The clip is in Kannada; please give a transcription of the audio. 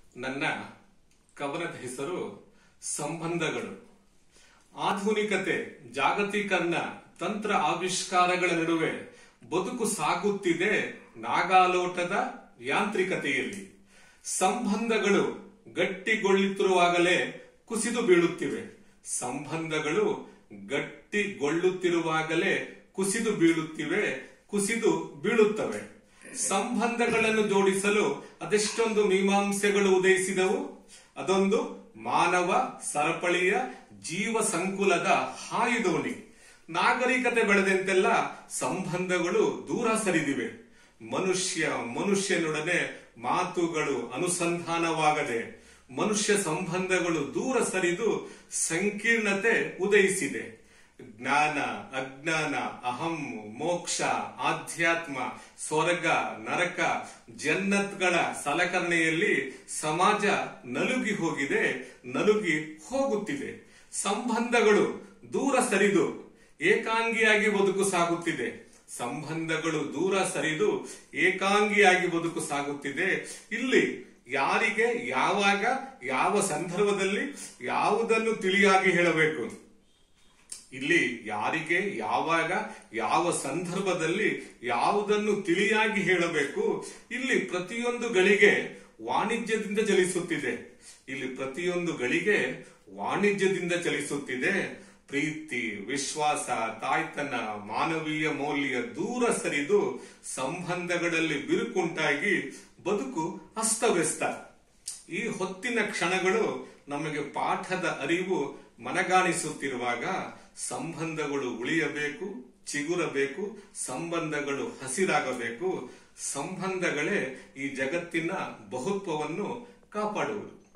ನನ್ನ ಕವನದ ಹೆಸರು ಸಂಬಂಧಗಳು ಆಧುನಿಕತೆ ಜಾಗತೀಕರಣ ತಂತ್ರ ಆವಿಷ್ಕಾರಗಳ ನಡುವೆ ಬದುಕು ಸಾಗುತ್ತಿದೆ ನಾಗಾಲೋಟದ ಯಾಂತ್ರಿಕತೆಯಲ್ಲಿ ಸಂಬಂಧಗಳು ಗಟ್ಟಿಗೊಳ್ಳುತ್ತಿರುವಾಗಲೇ ಕುಸಿದು ಬೀಳುತ್ತಿವೆ ಸಂಬಂಧಗಳು ಗಟ್ಟಿಗೊಳ್ಳುತ್ತಿರುವಾಗಲೇ ಕುಸಿದು ಬೀಳುತ್ತಿವೆ ಕುಸಿದು ಬೀಳುತ್ತವೆ ಸಂಬಂಧಗಳನ್ನು ಜೋಡಿಸಲು ಅದೆಷ್ಟೊಂದು ಮೀಮಾಂಸೆಗಳು ಉದಯಿಸಿದವು ಅದೊಂದು ಮಾನವ ಸರಪಳಿಯ ಜೀವ ಸಂಕುಲದ ಹಾಯುದೋಣಿ ನಾಗರಿಕತೆ ಬೆಳೆದಂತೆಲ್ಲ ಸಂಬಂಧಗಳು ದೂರ ಸರಿದಿವೆ ಮನುಷ್ಯ ಮನುಷ್ಯನೊಡನೆ ಮಾತುಗಳು ಅನುಸಂಧಾನವಾಗದೆ ಮನುಷ್ಯ ಸಂಬಂಧಗಳು ದೂರ ಸರಿದು ಸಂಕೀರ್ಣತೆ ಉದಯಿಸಿದೆ ಜ್ಞಾನ ಅಜ್ಞಾನ ಅಹಂ ಮೋಕ್ಷ ಆಧ್ಯಾತ್ಮ ಸ್ವರ್ಗ ನರಕ ಜನ್ನತ್ಗಳ ಸಲಕರಣೆಯಲ್ಲಿ ಸಮಾಜ ನಲುಗಿ ಹೋಗಿದೆ ನಲುಗಿ ಹೋಗುತ್ತಿದೆ ಸಂಬಂಧಗಳು ದೂರ ಸರಿದು ಏಕಾಂಗಿಯಾಗಿ ಬದುಕು ಸಾಗುತ್ತಿದೆ ಸಂಬಂಧಗಳು ದೂರ ಸರಿದು ಏಕಾಂಗಿಯಾಗಿ ಬದುಕು ಸಾಗುತ್ತಿದೆ ಇಲ್ಲಿ ಯಾರಿಗೆ ಯಾವಾಗ ಯಾವ ಸಂದರ್ಭದಲ್ಲಿ ಯಾವುದನ್ನು ತಿಳಿಯಾಗಿ ಹೇಳಬೇಕು ಇಲ್ಲಿ ಯಾರಿಗೆ ಯಾವಾಗ ಯಾವ ಸಂದರ್ಭದಲ್ಲಿ ಯಾವುದನ್ನು ತಿಳಿಯಾಗಿ ಹೇಳಬೇಕು ಇಲ್ಲಿ ಪ್ರತಿಯೊಂದು ಗಳಿಗೆ ವಾಣಿಜ್ಯದಿಂದ ಚಲಿಸುತ್ತಿದೆ ಇಲ್ಲಿ ಪ್ರತಿಯೊಂದು ಗಳಿಗೆ ವಾಣಿಜ್ಯದಿಂದ ಚಲಿಸುತ್ತಿದೆ ಪ್ರೀತಿ ವಿಶ್ವಾಸ ತಾಯ್ತನ ಮಾನವೀಯ ಮೌಲ್ಯ ದೂರ ಸರಿದು ಸಂಬಂಧಗಳಲ್ಲಿ ಬಿರುಕುಂಟಾಗಿ ಬದುಕು ಅಸ್ತವ್ಯಸ್ತ ಈ ಹೊತ್ತಿನ ಕ್ಷಣಗಳು ನಮಗೆ ಪಾಠದ ಅರಿವು ಮನಗಾಣಿಸುತ್ತಿರುವಾಗ ಸಂಬಂಧಗಳು ಉಳಿಯಬೇಕು ಚಿಗುರಬೇಕು ಸಂಬಂಧಗಳು ಹಸಿರಾಗಬೇಕು ಸಂಬಂಧಗಳೇ ಈ ಜಗತ್ತಿನ ಬಹುತ್ವವನ್ನು ಕಾಪಾಡುವುದು